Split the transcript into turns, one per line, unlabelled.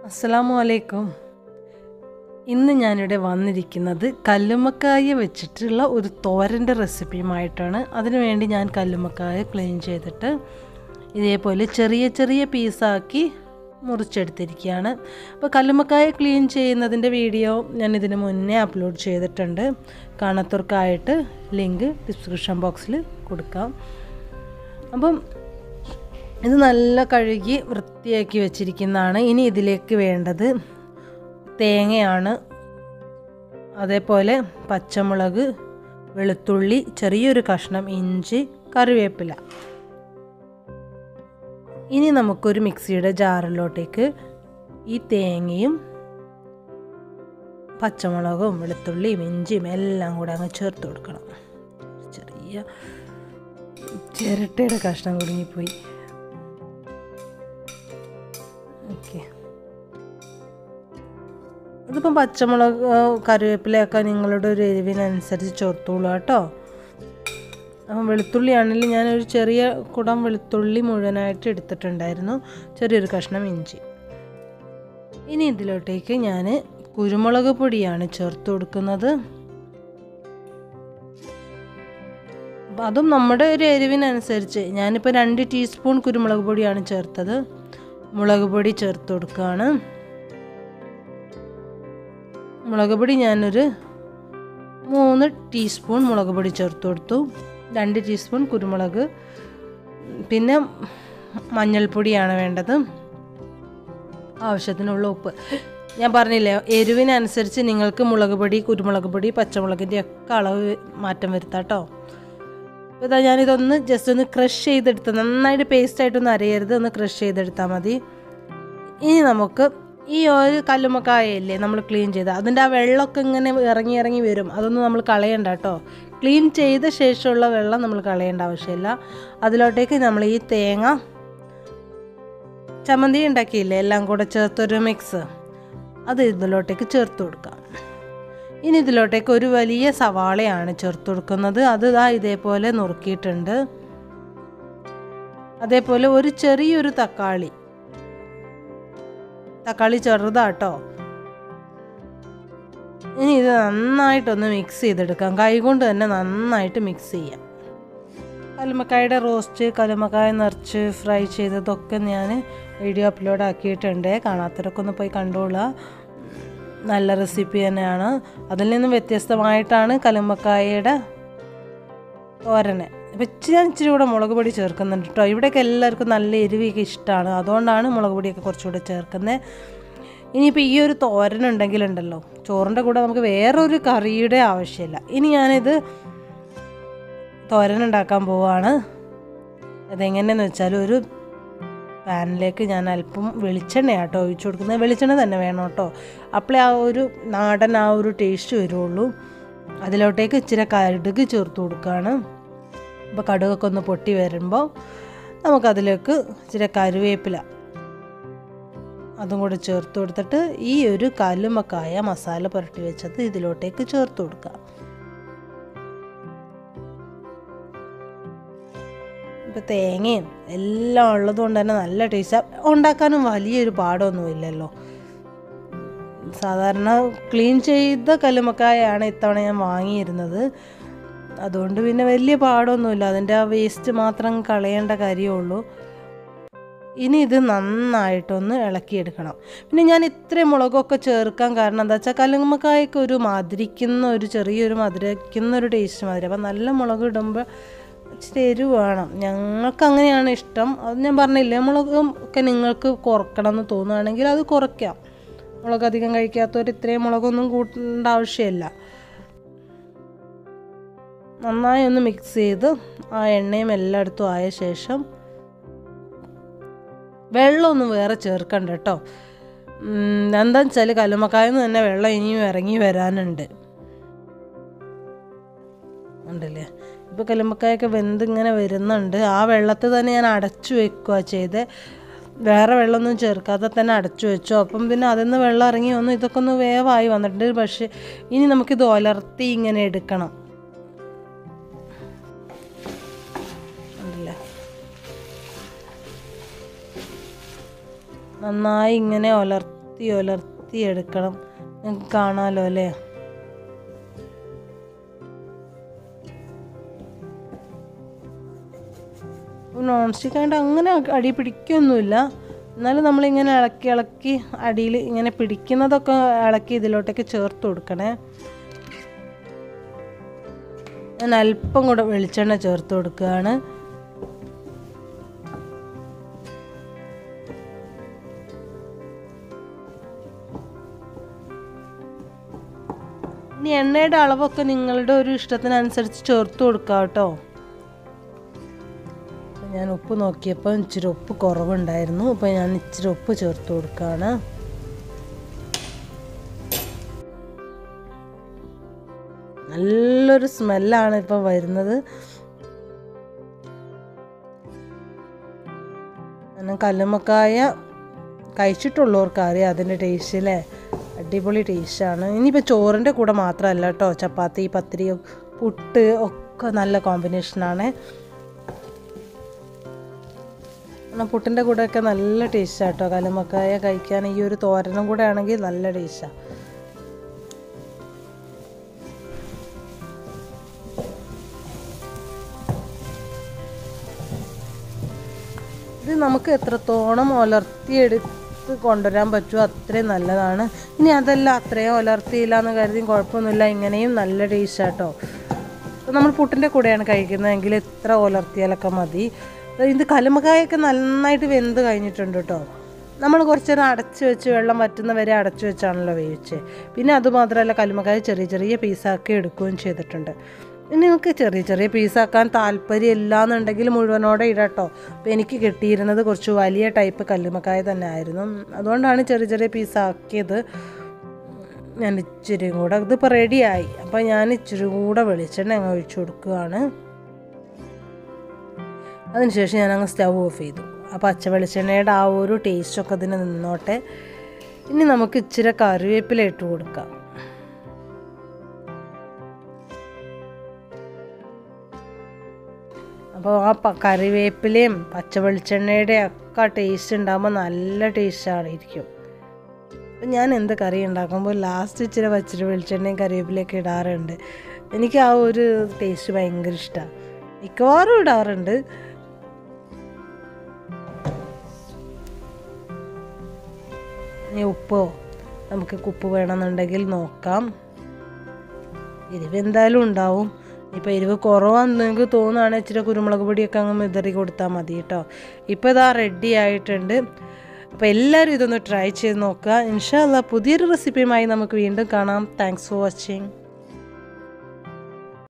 അസ്സലാമു അലൈക്കും ഇന്ന് ഞാനിവിടെ വന്നിരിക്കുന്നത് കല്ലുമ്മക്കായ വെച്ചിട്ടുള്ള ഒരു തോരൻ്റെ റെസിപ്പിയുമായിട്ടാണ് അതിനുവേണ്ടി ഞാൻ കല്ലുമ്മക്കായ ക്ലീൻ ചെയ്തിട്ട് ഇതേപോലെ ചെറിയ ചെറിയ പീസാക്കി മുറിച്ചെടുത്തിരിക്കുകയാണ് അപ്പോൾ കല്ലുമ്മക്കായ ക്ലീൻ ചെയ്യുന്നതിൻ്റെ വീഡിയോ ഞാൻ ഇതിന് മുന്നേ അപ്ലോഡ് ചെയ്തിട്ടുണ്ട് കാണാത്തവർക്കായിട്ട് ലിങ്ക് ഡിസ്ക്രിപ്ഷൻ ബോക്സിൽ കൊടുക്കാം അപ്പം ഇത് നല്ല കഴുകി വൃത്തിയാക്കി വെച്ചിരിക്കുന്നതാണ് ഇനി ഇതിലേക്ക് വേണ്ടത് തേങ്ങയാണ് അതേപോലെ പച്ചമുളക് വെളുത്തുള്ളി ചെറിയൊരു കഷ്ണം ഇഞ്ചി കറിവേപ്പില ഇനി നമുക്കൊരു മിക്സിയുടെ ജാറിലോട്ടേക്ക് ഈ തേങ്ങയും പച്ചമുളകും വെളുത്തുള്ളിയും ഇഞ്ചിയും എല്ലാം കൂടെ അങ്ങ് ചേർത്ത് കൊടുക്കണം ചെറിയ ചിരട്ടയുടെ കഷ്ണം കുടുങ്ങിപ്പോയി ഓക്കെ ഇതിപ്പം പച്ചമുളക് കറിവേപ്പിലയൊക്കെ നിങ്ങളുടെ ഒരു എരിവിനനുസരിച്ച് ചേർത്തോളൂ കേട്ടോ അപ്പം വെളുത്തുള്ളി ആണെങ്കിൽ ഞാനൊരു ചെറിയ കുടം വെളുത്തുള്ളി മുഴുവനായിട്ട് എടുത്തിട്ടുണ്ടായിരുന്നു ചെറിയൊരു കഷ്ണം ഇഞ്ചി ഇനി ഇതിലോട്ടേക്ക് ഞാൻ കുരുമുളക് പൊടിയാണ് ചേർത്ത് കൊടുക്കുന്നത് അതും നമ്മുടെ ഒരു എരിവിനനുസരിച്ച് ഞാനിപ്പോൾ രണ്ട് ടീസ്പൂൺ കുരുമുളക് പൊടിയാണ് ചേർത്തത് മുളക് പൊടി ചേർത്ത് കൊടുക്കുകയാണ് മുളക് പൊടി ഞാനൊരു മൂന്ന് ടീസ്പൂൺ മുളക് പൊടി ചേർത്ത് കൊടുത്തു രണ്ട് ടീസ്പൂൺ കുരുമുളക് പിന്നെ മഞ്ഞൾപ്പൊടിയാണ് വേണ്ടത് ആവശ്യത്തിനുള്ള ഉപ്പ് ഞാൻ പറഞ്ഞില്ലേ എരിവിനനുസരിച്ച് നിങ്ങൾക്ക് മുളക് പൊടി കുരുമുളക് പൊടി പച്ചമുളകിൻ്റെ ഒക്കെ അളവ് മാറ്റം വരുത്താം കേട്ടോ അപ്പോൾ ഇതാ ഞാനിതൊന്ന് ജസ്റ്റ് ഒന്ന് ക്രഷ് ചെയ്തെടുത്ത് നന്നായിട്ട് പേസ്റ്റായിട്ടൊന്നും അരയരുത് ഒന്ന് ക്രഷ് ചെയ്തെടുത്താൽ മതി ഇനി നമുക്ക് ഈ ഒരു കല്ലുമ്മക്കായല്ലേ നമ്മൾ ക്ലീൻ ചെയ്ത് അതിൻ്റെ ആ വെള്ളമൊക്കെ ഇങ്ങനെ ഇറങ്ങി ഇറങ്ങി വരും അതൊന്നും നമ്മൾ കളയണ്ട കേട്ടോ ക്ലീൻ ചെയ്ത ശേഷമുള്ള വെള്ളം നമ്മൾ കളയേണ്ട ആവശ്യമില്ല അതിലോട്ടേക്ക് നമ്മൾ ഈ തേങ്ങ ചമ്മന്തി ഉണ്ടാക്കിയില്ലേ എല്ലാം കൂടെ ചേർത്തൊരു മിക്സ് അത് ഇതിലോട്ടേക്ക് ചേർത്ത് കൊടുക്കാം ഇനി ഇതിലോട്ടേക്ക് ഒരു വലിയ സവാളയാണ് ചേർത്ത് കൊടുക്കുന്നത് അത് ഇതാ ഇതേപോലെ നുറുക്കിയിട്ടുണ്ട് അതേപോലെ ഒരു ചെറിയൊരു തക്കാളി തക്കാളി ചെറുതാട്ടോ ഇനി ഇത് നന്നായിട്ടൊന്ന് മിക്സ് ചെയ്തെടുക്കാം കൈകൊണ്ട് തന്നെ നന്നായിട്ട് മിക്സ് ചെയ്യാം കലുമക്കായുടെ റോസ്റ്റ് കലുമക്കായ നിറച്ച് ഫ്രൈ ചെയ്തതൊക്കെ ഞാൻ വീഡിയോ അപ്ലോഡ് ആക്കിയിട്ടുണ്ട് കാണാത്തവരൊക്കെ ഒന്ന് പോയി കണ്ടോളുക നല്ല റെസിപ്പി തന്നെയാണ് അതിൽ നിന്നും വ്യത്യസ്തമായിട്ടാണ് കലുമക്കായയുടെ തോരന് ഇപ്പം ഇച്ചിരി ഞാൻ ഇച്ചിരി കൂടെ മുളക് പൊടി ചേർക്കുന്നുണ്ട് കേട്ടോ ഇവിടെയൊക്കെ എല്ലാവർക്കും നല്ല എരിവൊക്കെ ഇഷ്ടമാണ് അതുകൊണ്ടാണ് മുളക് പൊടിയൊക്കെ കുറച്ചുകൂടെ ചേർക്കുന്നത് ഇനിയിപ്പോൾ ഈ ഒരു തോരൻ ഉണ്ടെങ്കിലുണ്ടല്ലോ ചോറിൻ്റെ കൂടെ നമുക്ക് വേറൊരു കറിയുടെ ആവശ്യമില്ല ഇനി ഞാനിത് തോരൻ ഉണ്ടാക്കാൻ പോവാണ് അതെങ്ങനെയെന്ന് വെച്ചാൽ ഒരു പാനിലേക്ക് ഞാൻ അല്പം വെളിച്ചെണ്ണയാട്ടോ ഒഴിച്ചു കൊടുക്കുന്നത് വെളിച്ചെണ്ണ തന്നെ വേണം കേട്ടോ അപ്പോഴേ ആ ഒരു നാടൻ ആ ഒരു ടേസ്റ്റ് വരുള്ളൂ അതിലോട്ടേക്ക് ഇച്ചിരി കടുക് ചേർത്ത് കൊടുക്കുകയാണ് അപ്പോൾ കടുകൊക്കെ ഒന്ന് പൊട്ടി വരുമ്പോൾ നമുക്കതിലേക്ക് ഇച്ചിരി കരുവേപ്പില അതും കൂടെ ചേർത്ത് കൊടുത്തിട്ട് ഈ ഒരു കല്ലുമക്കായ മസാല പുരട്ടി വെച്ചത് ഇതിലോട്ടേക്ക് ചേർത്ത് കൊടുക്കുക ഇപ്പോൾ തേങ്ങയും എല്ലാം ഉള്ളത് കൊണ്ട് തന്നെ നല്ല ടേസ്റ്റ് ഉണ്ടാക്കാനും വലിയൊരു പാടൊന്നും ഇല്ലല്ലോ സാധാരണ ക്ലീൻ ചെയ്ത കല്ലുമക്കായാണ് ഇത്തവണ ഞാൻ വാങ്ങിയിരുന്നത് അതുകൊണ്ട് പിന്നെ വലിയ പാടൊന്നുമില്ല അതിൻ്റെ ആ വേസ്റ്റ് മാത്രം കളയേണ്ട കാര്യമുള്ളൂ ഇനി ഇത് നന്നായിട്ടൊന്ന് ഇളക്കിയെടുക്കണം പിന്നെ ഞാൻ ഇത്രയും മുളകൊക്കെ ചേർക്കാൻ കാരണം എന്താ വെച്ചാൽ കല്ലുമ്മക്കായൊക്കെ ഒരു മധുരിക്കുന്ന ഒരു ചെറിയൊരു മധുരിക്കുന്ന ഒരു ടേസ്റ്റ് മാതിരി അപ്പം നല്ല മുളക് ഇടുമ്പോൾ ഇച്ചിരി എരിവ് വേണം ഞങ്ങൾക്ക് അങ്ങനെയാണ് ഇഷ്ടം അത് ഞാൻ പറഞ്ഞില്ലേ മുളകും ഒക്കെ നിങ്ങൾക്ക് കുറക്കണം എന്ന് തോന്നുകയാണെങ്കിൽ അത് കുറയ്ക്കാം മുളക് അധികം കഴിക്കാത്തവർ ഇത്രയും മുളകൊന്നും കൂട്ടേണ്ട ആവശ്യമില്ല നന്നായി ഒന്ന് മിക്സ് ചെയ്ത് ആ എണ്ണയും എല്ലായിടത്തും ആയ ശേഷം വെള്ളമൊന്നും വേറെ ചേർക്കണ്ട കേട്ടോ എന്താണെന്ന് വെച്ചാൽ കല്ലുമ്മക്കായെന്ന് തന്നെ വെള്ളം ഇനിയും ഇറങ്ങി വരാനുണ്ട് ഉണ്ടല്ലേ ഇപ്പോൾ കല്ലുമ്മക്കായൊക്കെ വെന്ത് ഇങ്ങനെ വരുന്നുണ്ട് ആ വെള്ളത്തിൽ തന്നെ ഞാൻ അടച്ചു വെക്കുക ചെയ്ത് വേറെ വെള്ളമൊന്നും ചേർക്കാതെ തന്നെ അടച്ചു വെച്ചു അപ്പം പിന്നെ അതിൽ നിന്ന് വെള്ളം ഇറങ്ങി വന്നു ഇതൊക്കെ ഒന്ന് വേവായി വന്നിട്ടുണ്ട് പക്ഷേ ഇനി നമുക്കിത് ഒലർത്തി ഇങ്ങനെ എടുക്കണം ഉണ്ടല്ലേ നന്നായി ഇങ്ങനെ ഒലർത്തി ഒലർത്തി ഒലർത്തി എടുക്കണം നിങ്ങൾക്ക് കാണാമല്ലോ അല്ലേ നോൺ സ്റ്റിക്ക് ആയിട്ട് അങ്ങനെ അടി പിടിക്കൊന്നുമില്ല എന്നാലും നമ്മളിങ്ങനെ ഇളക്കി ഇളക്കി അടിയിൽ ഇങ്ങനെ പിടിക്കുന്നതൊക്കെ ഇളക്കി ഇതിലോട്ടേക്ക് ചേർത്ത് കൊടുക്കണേ ഞാൻ അല്പം കൂടെ വെളിച്ചെണ്ണ ചേർത്ത് കൊടുക്കുകയാണ് ഇനി എണ്ണയുടെ അളവൊക്കെ നിങ്ങളുടെ ഒരു ഇഷ്ടത്തിനനുസരിച്ച് ചേർത്ത് കൊടുക്കാം കേട്ടോ ഞാൻ ഉപ്പ് നോക്കിയപ്പോൾ ഇച്ചിരി ഉപ്പ് കുറവുണ്ടായിരുന്നു അപ്പോൾ ഞാൻ ഇച്ചിരി ഉപ്പ് ചേർത്ത് കൊടുക്കുകയാണ് നല്ലൊരു സ്മെല്ലാണ് ഇപ്പം വരുന്നത് കാരണം കല്ലുമ്മക്കായ കഴിച്ചിട്ടുള്ളവർക്ക് അറിയാം അതിൻ്റെ ടേസ്റ്റ് അല്ലേ അടിപൊളി ടേസ്റ്റാണ് ഇനിയിപ്പോൾ ചോറിൻ്റെ കൂടെ മാത്രമല്ല കേട്ടോ ചപ്പാത്തി പത്തിരി പുട്ട് ഒക്കെ നല്ല കോമ്പിനേഷനാണ് എന്നാൽ പുട്ടിൻ്റെ കൂടെയൊക്കെ നല്ല ടേസ്റ്റാണ് കേട്ടോ കല്ലുമ്മക്കായ കഴിക്കാൻ ഈ ഒരു തോരനും കൂടെ ആണെങ്കിൽ നല്ല ടേസ്റ്റാണ് ഇത് നമുക്ക് എത്രത്തോളം ഉലർത്തിയെടുത്ത് കൊണ്ടുവരാൻ പറ്റുമോ അത്രയും നല്ലതാണ് ഇനി അതല്ല അത്രയും ഉലർത്തിയില്ല എന്ന് കരുതി കുഴപ്പമൊന്നുമില്ല ഇങ്ങനെയും നല്ല ടേസ്റ്റ് കേട്ടോ നമ്മൾ പുട്ടിൻ്റെ കൂടെയാണ് കഴിക്കുന്നതെങ്കിൽ ഇത്ര ഉലർത്തിയാലൊക്കെ മതി ഇത് കലുമക്കായൊക്കെ നന്നായിട്ട് വെന്ത് കഴിഞ്ഞിട്ടുണ്ട് കേട്ടോ നമ്മൾ കുറച്ച് നേരം അടച്ച് വെച്ച് വെള്ളം വറ്റുന്ന വരെ അടച്ചു വെച്ചാണല്ലോ വേവിച്ചത് പിന്നെ അതുമാത്രമല്ല കലുമക്കായ ചെറിയ ചെറിയ പീസാക്കി എടുക്കുകയും ചെയ്തിട്ടുണ്ട് ഇനി നിങ്ങൾക്ക് ചെറിയ ചെറിയ പീസാക്കാൻ താല്പര്യം ഇല്ലാന്നുണ്ടെങ്കിൽ മുഴുവനോടെ ഇടട്ടോ അപ്പോൾ എനിക്ക് കിട്ടിയിരുന്നത് കുറച്ച് വലിയ ടൈപ്പ് കല്ലുമക്കായ തന്നെ ആയിരുന്നു അതുകൊണ്ടാണ് ചെറിയ ചെറിയ പീസാക്കിയത് ഞാൻ ഇച്ചിരി കൂടെ ഇതിപ്പോൾ റെഡിയായി അപ്പോൾ ഞാൻ ഇച്ചിരി കൂടെ വെളിച്ചെണ്ണ അങ്ങ് ഒഴിച്ചു കൊടുക്കുകയാണ് അതിനുശേഷം ഞാൻ അങ്ങ് സ്റ്റവ് ഓഫ് ചെയ്തു ആ പച്ച വെളിച്ചെണ്ണയുടെ ആ ഒരു ടേസ്റ്റൊക്കെ അതിന് നിന്നോട്ടെ ഇനി നമുക്ക് ഇച്ചിരി കറിവേപ്പില ഇട്ട് കൊടുക്കാം അപ്പോൾ ആ പ കറിവേപ്പിലയും പച്ച വെളിച്ചെണ്ണയുടെ ഒക്കെ ടേസ്റ്റ് ഉണ്ടാകുമ്പോൾ നല്ല ടേസ്റ്റാണ് ഇരിക്കും അപ്പം ഞാൻ എന്ത് കറി ഉണ്ടാക്കുമ്പോൾ ലാസ്റ്റ് ഇച്ചിരി പച്ചിരി വെളിച്ചെണ്ണയും കറിവേപ്പിലയൊക്കെ ഇടാറുണ്ട് എനിക്ക് ആ ഒരു ടേസ്റ്റ് ഭയങ്കര ഇഷ്ടമാണ് മിക്കവാറും ഇടാറുണ്ട് ഇനി ഉപ്പോ നമുക്ക് ഉപ്പ് വേണമെന്നുണ്ടെങ്കിൽ നോക്കാം എരിവ് എന്തായാലും ഉണ്ടാവും ഇപ്പോൾ എരിവ് കുറവാന്ന് നിങ്ങൾക്ക് തോന്നുകയാണെങ്കിൽ ഇച്ചിരി കുരുമുളക് പൊടിയൊക്കെ അങ്ങ് മിതറി കൊടുത്താൽ മതി കേട്ടോ ഇപ്പോൾ ഇതാ റെഡി ആയിട്ടുണ്ട് അപ്പോൾ എല്ലാവരും ഇതൊന്ന് ട്രൈ ചെയ്ത് നോക്കുക ഇൻഷാല്ല പുതിയൊരു റെസിപ്പിയുമായി നമുക്ക് വീണ്ടും കാണാം താങ്ക്സ് ഫോർ വാച്ചിങ്